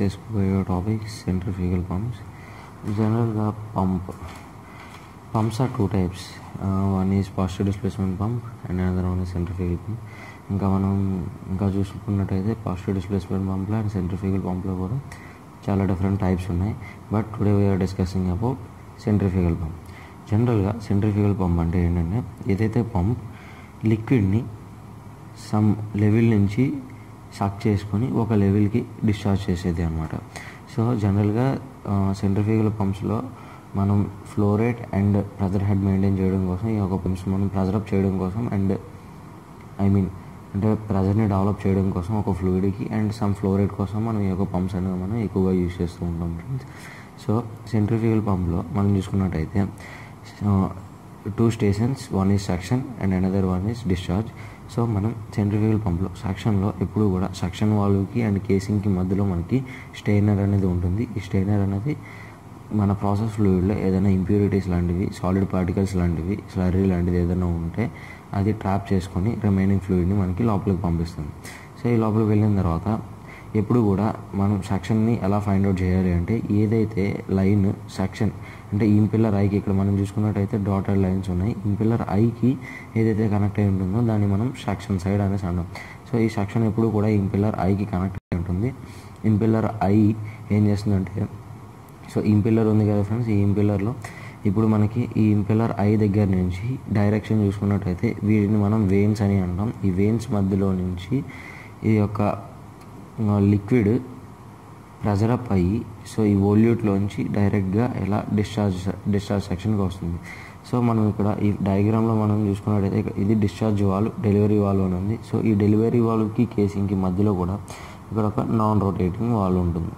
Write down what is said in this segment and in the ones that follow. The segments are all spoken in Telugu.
చేసుకోబోయే టాపిక్ సెంట్రిఫ్యూగల్ పంప్స్ జనరల్గా pump pumps are two types one is positive displacement pump and another one is centrifugal pump ఇంకా మనం ఇంకా చూసుకున్నట్టయితే పాజిటివ్ డిస్ప్లేస్మెంట్ పంప్లో అండ్ సెంట్రిఫ్యూగల్ పంప్లో కూడా చాలా డిఫరెంట్ టైప్స్ ఉన్నాయి but today we are discussing about centrifugal pump జనరల్గా సెంట్రిఫ్యూగల్ పంప్ అంటే ఏంటంటే ఏదైతే పంప్ లిక్విడ్ని సమ్ లెవెల్ నుంచి సక్ చేసుకొని ఒక లెవెల్కి డిశ్చార్జ్ చేసేది అనమాట సో జనరల్గా సెంట్రిఫ్యూగల్ పంప్స్లో మనం flow rate and pressure head maintain చేయడం కోసం ఈ యొక్క పంప్స్ మనం ప్రెజర్ అప్ చేయడం కోసం అండ్ ఐ మీన్ అంటే ప్రెజర్ని డెవలప్ చేయడం కోసం ఒక ఫ్లూయిడ్కి అండ్ సమ్ ఫ్లో రేట్ కోసం మనం ఈ యొక్క పంప్స్ అనేవి మనం ఎక్కువగా యూజ్ చేస్తూ ఉంటాం ఫ్రెండ్స్ సో సెంట్రిఫ్యూగల్ పంప్లో మనం చూసుకున్నట్టయితే two stations one is suction and another one is discharge so మనం సెంట్రిఫ్యూగల్ పంప్లో సక్షన్లో ఎప్పుడు కూడా సక్షన్ వాల్వ్కి అండ్ కేసింగ్కి మధ్యలో మనకి స్టెయినర్ అనేది ఉంటుంది ఈ స్టెయినర్ అనేది మన ప్రాసెస్ ఫ్లూయిడ్లో ఏదైనా ఇంప్యూరిటీస్ లాంటివి సాలిడ్ పార్టికల్స్ లాంటివి స్లర్రీ లాంటిది ఏదైనా ఉంటే అది ట్రాప్ చేసుకొని రిమైనింగ్ ఫ్లూయిడ్ని మనకి లోపలికి పంపిస్తుంది సో ఈ లోపలికి వెళ్ళిన తర్వాత ఎప్పుడు కూడా మనం సెక్షన్ని ఎలా ఫైండ్ అవుట్ చేయాలి అంటే ఏదైతే లైన్ సెక్షన్ అంటే ఇంపిల్లర్ ఐకి ఇక్కడ మనం చూసుకున్నట్టయితే డాటెడ్ లైన్స్ ఉన్నాయి ఇంపిల్లర్ ఐకి ఏదైతే కనెక్ట్ అయి ఉంటుందో దాన్ని మనం సెక్షన్ సైడ్ అనేసి అంటాం సో ఈ సెక్షన్ ఎప్పుడు కూడా ఇంపిల్లర్ ఐకి కనెక్ట్ అయి ఉంటుంది ఇంపిల్లర్ ఐ ఏం చేస్తుందంటే సో ఇంపిల్లర్ ఉంది కదా ఫ్రెండ్స్ ఈ ఇంపిల్లర్లో ఇప్పుడు మనకి ఈ ఇంపిల్లర్ ఐ దగ్గర నుంచి డైరెక్షన్ చూసుకున్నట్టయితే వీటిని మనం వెయిన్స్ అని అంటాం ఈ వెయిన్స్ మధ్యలో నుంచి ఈ యొక్క లిక్విడ్ ప్రెజర్ అప్ అయ్యి సో ఈ వోల్యూట్లోంచి డైరెక్ట్గా ఎలా డిశ్చార్జ్ డిశ్చార్జ్ సెక్షన్కి వస్తుంది సో మనం ఇక్కడ ఈ డయాగ్రామ్లో మనం చూసుకున్నట్టయితే ఇది డిశ్చార్జ్ వాల్వ్ డెలివరీ వాల్వ్ అని ఉంది సో ఈ డెలివరీ వాల్వ్కి కేసింగ్కి మధ్యలో కూడా ఇక్కడ ఒక నాన్ రొటేటింగ్ వాల్వ్ ఉంటుంది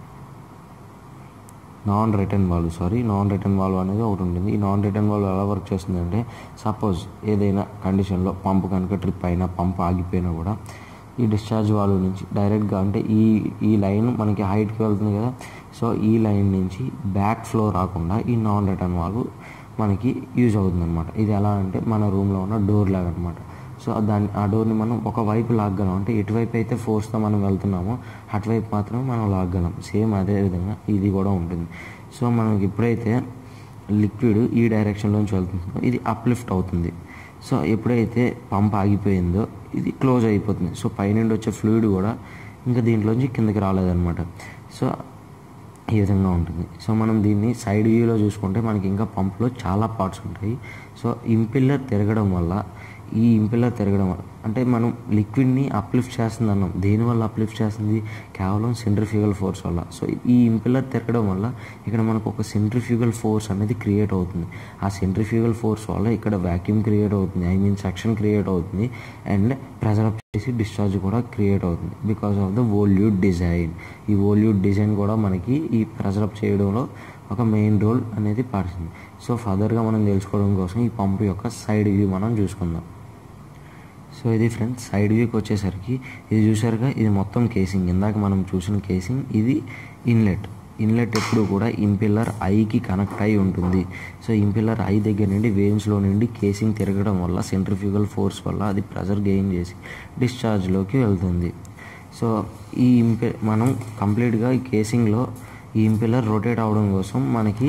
non return valve sorry non return valve అనేది ఒకటి ఉంటుంది ఈ నాన్ రిటర్న్ వాల్వ్ ఎలా వర్క్ చేస్తుందంటే సపోజ్ ఏదైనా కండిషన్లో పంపు కనుక ట్రిప్ అయినా పంప్ ఆగిపోయినా కూడా ఈ డిశ్చార్జ్ వాల్వ్ నుంచి డైరెక్ట్గా అంటే ఈ ఈ లైన్ మనకి హైట్కి వెళ్తుంది కదా సో ఈ లైన్ నుంచి బ్యాక్ ఫ్లో రాకుండా ఈ నాన్ రిటర్న్ వాల్వ్ మనకి యూజ్ అవుతుంది అనమాట ఇది ఎలా అంటే మన రూమ్లో ఉన్న డోర్ లాగా అనమాట సో దాన్ని ఆ డోర్ని మనం ఒక వైపు లాగ్గలం అంటే ఎటువైపు అయితే ఫోర్స్తో మనం వెళ్తున్నామో అటువైపు మాత్రం మనం లాగ్గలం సేమ్ అదే విధంగా ఇది కూడా ఉంటుంది సో మనకి ఎప్పుడైతే లిక్విడ్ ఈ డైరెక్షన్లోంచి వెళ్తుందో ఇది అప్లిఫ్ట్ అవుతుంది సో ఎప్పుడైతే పంప్ ఆగిపోయిందో ఇది క్లోజ్ అయిపోతుంది సో పైనుండి వచ్చే ఫ్లూయిడ్ కూడా ఇంకా దీంట్లోంచి కిందకి రాలేదన్నమాట సో ఈ విధంగా ఉంటుంది సో మనం దీన్ని సైడ్ వ్యూలో చూసుకుంటే మనకి ఇంకా పంప్లో చాలా పార్ట్స్ ఉంటాయి సో ఇంపిల్లర్ తిరగడం వల్ల ఈ ఇంపిల్లర్ తిరగడం వల్ల అంటే మనం లిక్విడ్ని అప్లిఫ్ట్ చేస్తుంది అన్నాం దేనివల్ల అప్లిఫ్ట్ చేస్తుంది కేవలం సెంట్రిఫ్యూగల్ ఫోర్స్ వల్ల సో ఈ ఇంపిల్లర్ తిరగడం వల్ల ఇక్కడ మనకు ఒక సెంట్రిఫ్యూగల్ ఫోర్స్ అనేది క్రియేట్ అవుతుంది ఆ సెంట్రిఫ్యూగల్ ఫోర్స్ వల్ల ఇక్కడ వ్యాక్యూమ్ క్రియేట్ అవుతుంది ఐ మీన్ సెక్షన్ క్రియేట్ అవుతుంది అండ్ ప్రెజర్ అప్ చేసి డిశ్చార్జ్ కూడా క్రియేట్ అవుతుంది because of the volute design ఈ వోల్యూట్ డిజైన్ కూడా మనకి ఈ ప్రెజర్ అప్ చేయడంలో ఒక మెయిన్ రోల్ అనేది పాడుతుంది సో ఫర్దర్గా మనం తెలుసుకోవడం కోసం ఈ పంపు యొక్క సైడ్ వ్యూ మనం చూసుకుందాం సో ఇది ఫ్రెండ్స్ సైడ్ వ్యూకి వచ్చేసరికి ఇది చూసారుగా ఇది మొత్తం కేసింగ్ ఇందాక మనం చూసిన కేసింగ్ ఇది ఇన్లెట్ ఇన్లెట్ ఎప్పుడు కూడా ఇంపిల్లర్ ఐకి కనెక్ట్ అయి ఉంటుంది సో ఇంపిల్లర్ ఐ దగ్గర నుండి వేవ్స్లో నుండి కేసింగ్ తిరగడం వల్ల సెంట్రిఫ్యూగల్ ఫోర్స్ వల్ల అది ప్రెజర్ గెయిన్ చేసి డిశ్చార్జ్లోకి వెళ్తుంది సో ఈ ఇంపి మనం కంప్లీట్గా ఈ కేసింగ్లో ఈ ఇంపిల్లర్ రొటేట్ అవడం కోసం మనకి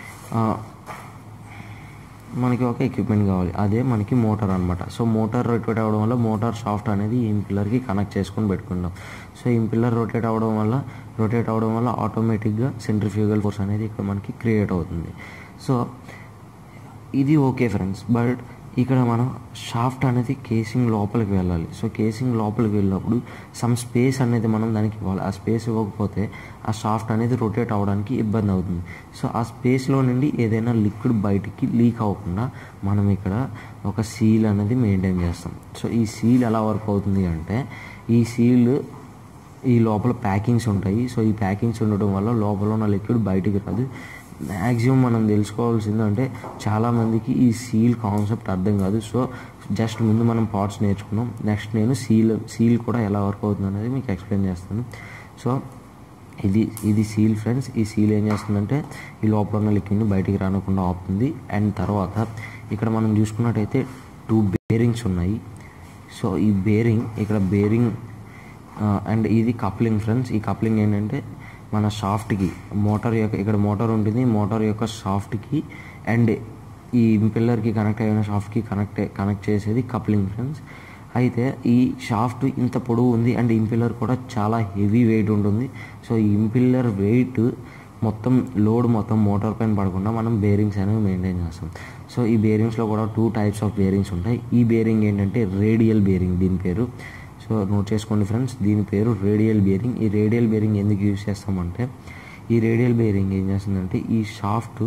మనకి ఒక ఎక్విప్మెంట్ కావాలి అదే మనకి మోటార్ అనమాట సో మోటార్ రొటేట్ అవ్వడం వల్ల మోటార్ షాఫ్ట్ అనేది ఈ ఇంపిల్లర్కి కనెక్ట్ చేసుకొని పెట్టుకుంటాం సో ఇంపిల్లర్ రొటేట్ అవ్వడం వల్ల రొటేట్ అవ్వడం వల్ల ఆటోమేటిక్గా సెంట్రిఫ్యూగల్ ఫోర్స్ అనేది ఇక్కడ మనకి క్రియేట్ అవుతుంది సో ఇది ఓకే ఫ్రెండ్స్ బట్ ఇక్కడ మనం షాఫ్ట్ అనేది కేసింగ్ లోపలికి వెళ్ళాలి సో కేసింగ్ లోపలికి వెళ్ళినప్పుడు సమ్ స్పేస్ అనేది మనం దానికి ఇవ్వాలి ఆ స్పేస్ ఇవ్వకపోతే ఆ షాఫ్ట్ అనేది రొటేట్ అవ్వడానికి ఇబ్బంది అవుతుంది సో ఆ స్పేస్లో నుండి ఏదైనా లిక్విడ్ బయటికి లీక్ అవ్వకుండా మనం ఇక్కడ ఒక సీల్ అనేది మెయింటైన్ చేస్తాం సో ఈ సీల్ ఎలా వర్క్ అవుతుంది అంటే ఈ సీల్ ఈ లోపల ప్యాకింగ్స్ ఉంటాయి సో ఈ ప్యాకింగ్స్ ఉండటం వల్ల లోపల ఉన్న లిక్విడ్ బయటికి రాదు మ్యాక్సిమం మనం తెలుసుకోవాల్సింది అంటే చాలామందికి ఈ సీల్ కాన్సెప్ట్ అర్థం కాదు సో జస్ట్ ముందు మనం పార్ట్స్ నేర్చుకున్నాం నెక్స్ట్ నేను సీల్ సీల్ కూడా ఎలా వర్క్ అవుతుంది అనేది మీకు ఎక్స్ప్లెయిన్ చేస్తాను సో ఇది ఇది సీల్ ఫ్రెండ్స్ ఈ సీల్ ఏం చేస్తుందంటే ఈ లోపల ఉన్న లిక్విడ్ని బయటికి రానకుండా ఆపుతుంది అండ్ తర్వాత ఇక్కడ మనం చూసుకున్నట్టయితే టూ బేరింగ్స్ ఉన్నాయి సో ఈ బేరింగ్ ఇక్కడ బేరింగ్ అండ్ ఇది కప్లింగ్ ఫ్రెండ్స్ ఈ కప్లింగ్ ఏంటంటే మన షాఫ్ట్కి మోటార్ యొక్క ఇక్కడ మోటార్ ఉంటుంది మోటార్ యొక్క షాఫ్ట్కి అండ్ ఈ ఇంపెల్లర్కి కనెక్ట్ అయిన షాఫ్ట్కి కనెక్ట్ కనెక్ట్ చేసేది కప్లింగ్ ఫ్రెండ్స్ అయితే ఈ షాఫ్ట్ ఇంత పొడవు ఉంది అండ్ ఇంపిల్లర్ కూడా చాలా హెవీ వెయిట్ ఉంటుంది సో ఈ ఇంపిల్లర్ వెయిట్ మొత్తం లోడ్ మొత్తం మోటార్ పైన పడకుండా మనం బేరింగ్స్ అనేవి మెయింటైన్ చేస్తాం సో ఈ బేరింగ్స్లో కూడా టూ టైప్స్ ఆఫ్ బేరింగ్స్ ఉంటాయి ఈ బేరింగ్ ఏంటంటే రేడియల్ బేరింగ్ దీని పేరు సో నోట్ చేసుకోండి ఫ్రెండ్స్ దీని పేరు రేడియల్ బేరింగ్ ఈ రేడియల్ బేరింగ్ ఎందుకు యూజ్ చేస్తామంటే ఈ రేడియల్ బేరింగ్ ఏం చేస్తుందంటే ఈ షాఫ్ట్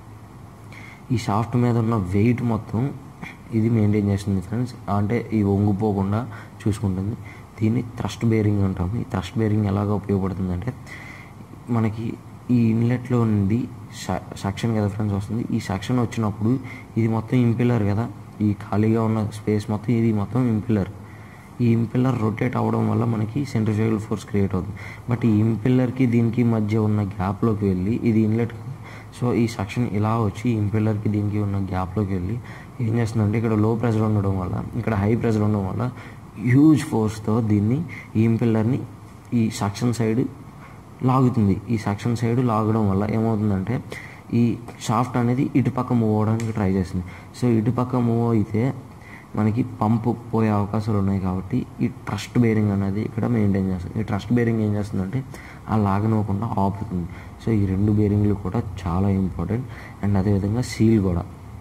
ఈ షాఫ్ట్ మీద ఉన్న వెయిట్ మొత్తం ఇది మెయింటైన్ చేస్తుంది ఫ్రెండ్స్ అంటే ఈ వంగిపోకుండా చూసుకుంటుంది దీన్ని థ్రస్ట్ బేరింగ్ అంటాము ఈ థ్రస్ట్ బేరింగ్ ఎలాగ ఉపయోగపడుతుందంటే మనకి ఈ ఇన్లెట్లో నుండి సెక్షన్ కదా ఫ్రెండ్స్ వస్తుంది ఈ సెక్షన్ వచ్చినప్పుడు ఇది మొత్తం ఇంపిల్లర్ కదా ఈ ఖాళీగా ఉన్న స్పేస్ మొత్తం ఇది మొత్తం ఇంపిల్లర్ ఈ ఇంపిల్లర్ రొటేట్ అవ్వడం వల్ల మనకి సెంట్రిఫ్యూగల్ ఫోర్స్ క్రియేట్ అవుతుంది బట్ ఈ ఇంపిల్లర్కి దీనికి మధ్య ఉన్న గ్యాప్లోకి వెళ్ళి ఇది ఇన్లెట్ సో ఈ సెక్షన్ ఇలా వచ్చి ఇంపిల్లర్కి దీనికి ఉన్న గ్యాప్లోకి వెళ్ళి ఏం చేస్తుందంటే ఇక్కడ లో ప్రెషర్ ఉండడం వల్ల ఇక్కడ హై ప్రెషర్ ఉండడం వల్ల హ్యూజ్ ఫోర్స్తో దీన్ని ఈ ఇంపిల్లర్ని ఈ సెక్షన్ సైడ్ లాగుతుంది ఈ సెక్షన్ సైడ్ లాగడం వల్ల ఏమవుతుందంటే ఈ షాఫ్ట్ అనేది ఇటుపక్క మూవ్ అవ్వడానికి ట్రై చేస్తుంది సో ఇటుపక్క మూవ్ అయితే మనకి పంపు పోయే అవకాశాలు ఉన్నాయి కాబట్టి ఈ ట్రస్ట్ బేరింగ్ అనేది ఇక్కడ మెయింటైన్ చేస్తుంది ఈ ట్రస్ట్ బేరింగ్ ఏం చేస్తుందంటే ఆ లాగనివ్వకుండా ఆపుతుంది సో ఈ రెండు బేరింగ్లు కూడా చాలా ఇంపార్టెంట్ అండ్ అదేవిధంగా సీల్ కూడా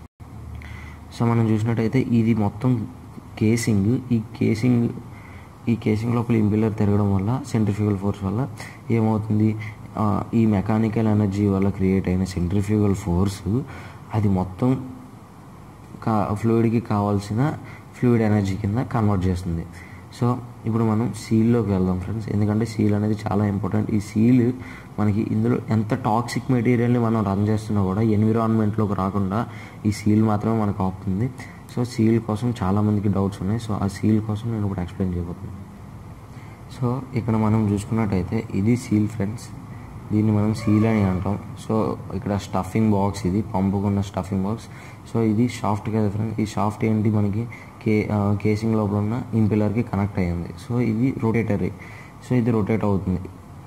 సో మనం చూసినట్టయితే ఇది మొత్తం కేసింగ్ ఈ కేసింగ్ ఈ కేసింగ్ లోపల ఇంపిల్లర్ తిరగడం వల్ల సెంట్రిఫ్యూగల్ ఫోర్స్ వల్ల ఏమవుతుంది ఆ, ఈ మెకానికల్ ఎనర్జీ వల్ల క్రియేట్ అయిన సెంట్రిఫ్యూగల్ ఫోర్స్ అది మొత్తం కా ఫ్లూయిడ్కి కావాల్సిన ఫ్లూయిడ్ ఎనర్జీ కింద కన్వర్ట్ చేస్తుంది సో ఇప్పుడు మనం సీల్లోకి వెళ్దాం ఫ్రెండ్స్ ఎందుకంటే సీల్ అనేది చాలా ఇంపార్టెంట్ ఈ సీల్ మనకి ఇందులో ఎంత టాక్సిక్ మెటీరియల్ని మనం రన్ చేస్తున్నా కూడా ఎన్విరాన్మెంట్లోకి రాకుండా ఈ సీల్ మాత్రమే మనకు ఆపుతుంది సో సీల్ కోసం చాలామందికి డౌట్స్ ఉన్నాయి సో ఆ సీల్ కోసం నేను ఇప్పుడు ఎక్స్ప్లెయిన్ చేయబోతున్నాను సో ఇక్కడ మనం చూసుకున్నట్టయితే ఇది సీల్ ఫ్రెండ్స్ దీన్ని మనం సీల్ అని అంటాం సో ఇక్కడ స్టఫింగ్ బాక్స్ ఇది పంపుకున్న స్టఫింగ్ బాక్స్ సో ఇది షాఫ్ట్ కదా ఫ్రెండ్స్ ఈ షాఫ్ట్ ఏంటి మనకి కే ఆ, కేసింగ్ లోపల ఉన్న ఇంపిల్లర్కి కనెక్ట్ అయ్యింది సో ఇది రొటేటరీ సో ఇది రొటేట్ అవుతుంది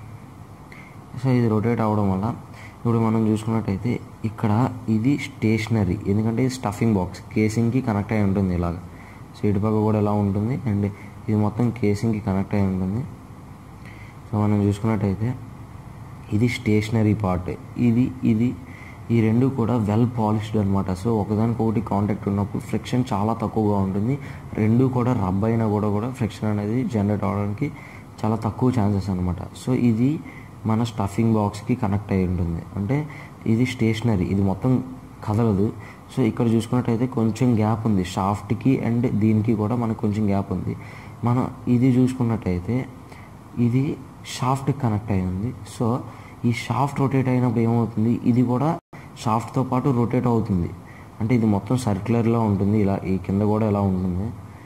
సో ఇది రొటేట్ అవ్వడం వల్ల ఇప్పుడు మనం చూసుకున్నట్టయితే ఇక్కడ ఇది స్టేషనరీ ఎందుకంటే ఇది స్టఫింగ్ బాక్స్ కేసింగ్కి కనెక్ట్ అయి ఉంటుంది ఇలాగ సో ఇటుపక్క కూడా ఎలా ఉంటుంది అండ్ ఇది మొత్తం కేసింగ్కి కనెక్ట్ అయి ఉంటుంది సో మనం చూసుకున్నట్టయితే ఇది స్టేషనరీ పార్ట్ ఇది ఇది ఈ రెండు కూడా వెల్ పాలిష్డ్ అనమాట సో ఒకదానికొకటి కాంటాక్ట్ ఉన్నప్పుడు ఫ్రిక్షన్ చాలా తక్కువగా ఉంటుంది రెండు కూడా రబ్ అయినా కూడా కూడా ఫ్రిక్షన్ అనేది జనరేట్ అవడానికి చాలా తక్కువ ఛాన్సెస్ అనమాట సో ఇది మన స్టఫింగ్ బాక్స్కి కనెక్ట్ అయి ఉంటుంది అంటే ఇది స్టేషనరీ ఇది మొత్తం కదలదు సో ఇక్కడ చూసుకున్నట్టయితే కొంచెం గ్యాప్ ఉంది షాఫ్ట్కి అండ్ దీనికి కూడా మనకు కొంచెం గ్యాప్ ఉంది మనం ఇది చూసుకున్నట్టయితే ఇది షాఫ్ట్ కనెక్ట్ అయి ఉంది సో ఈ షాఫ్ట్ రొటేట్ అయినప్పుడు ఏమవుతుంది ఇది కూడా షాఫ్ట్తో పాటు రొటేట్ అవుతుంది అంటే ఇది మొత్తం సర్క్యులర్లో ఉంటుంది ఇలా ఈ కింద కూడా ఎలా ఉంటుంది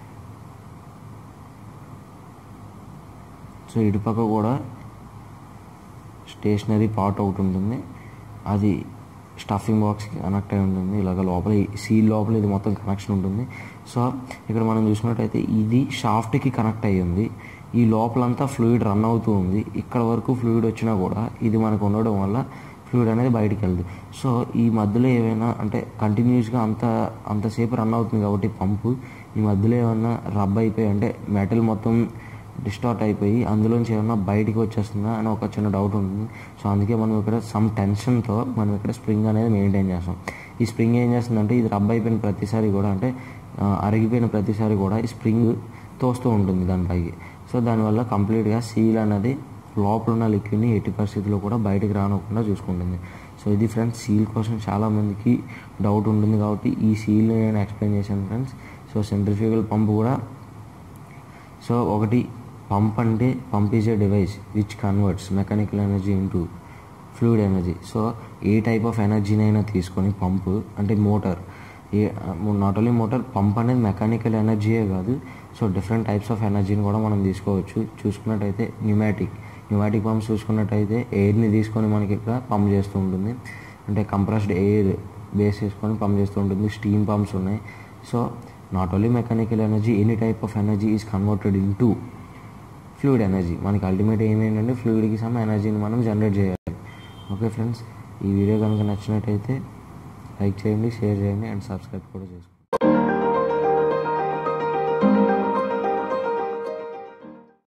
సో ఇటుపక్క కూడా స్టేషనరీ పార్ట్ ఒకటి ఉంటుంది అది స్టఫింగ్ బాక్స్కి కనెక్ట్ అయి ఉంటుంది ఇలాగ లోపల సీల్ లోపల ఇది మొత్తం కనెక్షన్ ఉంటుంది సో ఇక్కడ మనం చూసుకున్నట్టయితే ఇది షాఫ్ట్కి కనెక్ట్ అయ్యి ఉంది ఈ లోపలంతా ఫ్లూయిడ్ రన్ అవుతూ ఉంది ఇక్కడ వరకు ఫ్లూయిడ్ వచ్చినా కూడా ఇది మనకు ఉండడం వల్ల ఫ్లూయిడ్ అనేది బయటికి వెళ్తుంది సో ఈ మధ్యలో ఏమైనా అంటే కంటిన్యూస్గా అంత అంతసేపు రన్ అవుతుంది కాబట్టి పంపు ఈ మధ్యలో ఏమైనా రబ్ అయిపోయి అంటే మెటల్ మొత్తం డిస్టార్ట్ అయిపోయి అందులోంచి ఏమన్నా బయటికి వచ్చేస్తుందా అని ఒక చిన్న డౌట్ ఉంటుంది సో అందుకే మనం ఇక్కడ సమ్ టెన్షన్తో మనం ఇక్కడ స్ప్రింగ్ అనేది మెయింటైన్ చేస్తాం ఈ స్ప్రింగ్ ఏం చేస్తుందంటే ఇది రబ్ అయిపోయిన ప్రతిసారి కూడా అంటే ఆ, అరిగిపోయిన ప్రతిసారి కూడా ఈ స్ప్రింగ్ తోస్తూ ఉంటుంది దాని పైకి సో దానివల్ల కంప్లీట్గా సీల్ అనేది లోపల ఉన్న లిక్విడ్ని ఎట్టి పరిస్థితుల్లో కూడా బయటికి రానివ్వకుండా చూసుకుంటుంది సో ఇది ఫ్రెండ్స్ సీల్ కోసం చాలామందికి డౌట్ ఉంటుంది కాబట్టి ఈ సీల్ని నేను ఎక్స్ప్లెయిన్ చేశాను ఫ్రెండ్స్ సో సెంట్రిఫ్యూగల్ పంప్ కూడా సో ఒకటి పంప్ అంటే pump is a device which converts mechanical energy into fluid energy so ఏ టైప్ ఆఫ్ ఎనర్జీనైనా తీసుకొని పంపు అంటే మోటార్ ఏ నాట్ ఓన్లీ మోటార్ పంప్ అనేది మెకానికల్ ఎనర్జీయే కాదు సో డిఫరెంట్ టైప్స్ ఆఫ్ ఎనర్జీని కూడా మనం తీసుకోవచ్చు చూసుకున్నట్టయితే న్యూమాటిక్ న్యూమాటిక్ పంప్స్ చూసుకున్నట్టయితే ఎయిర్ని తీసుకొని మనకి ఇక్కడ పంప్ చేస్తూ ఉంటుంది అంటే కంప్రెస్డ్ ఎయిర్ బేస్ చేసుకొని పంప్ చేస్తూ ఉంటుంది స్టీమ్ పంప్స్ ఉన్నాయి so not only mechanical energy any type of energy is converted into fluid energy మనకి అల్టిమేట్ ఏం ఏంటంటే ఫ్లూయిడ్కి సమ్ ఎనర్జీని మనం జనరేట్ చేయాలి ఓకే ఫ్రెండ్స్ ఈ వీడియో కనుక నచ్చినట్టయితే లైక్ చేయండి షేర్ చేయండి అండ్ సబ్స్క్రైబ్ కూడా చేసుకోండి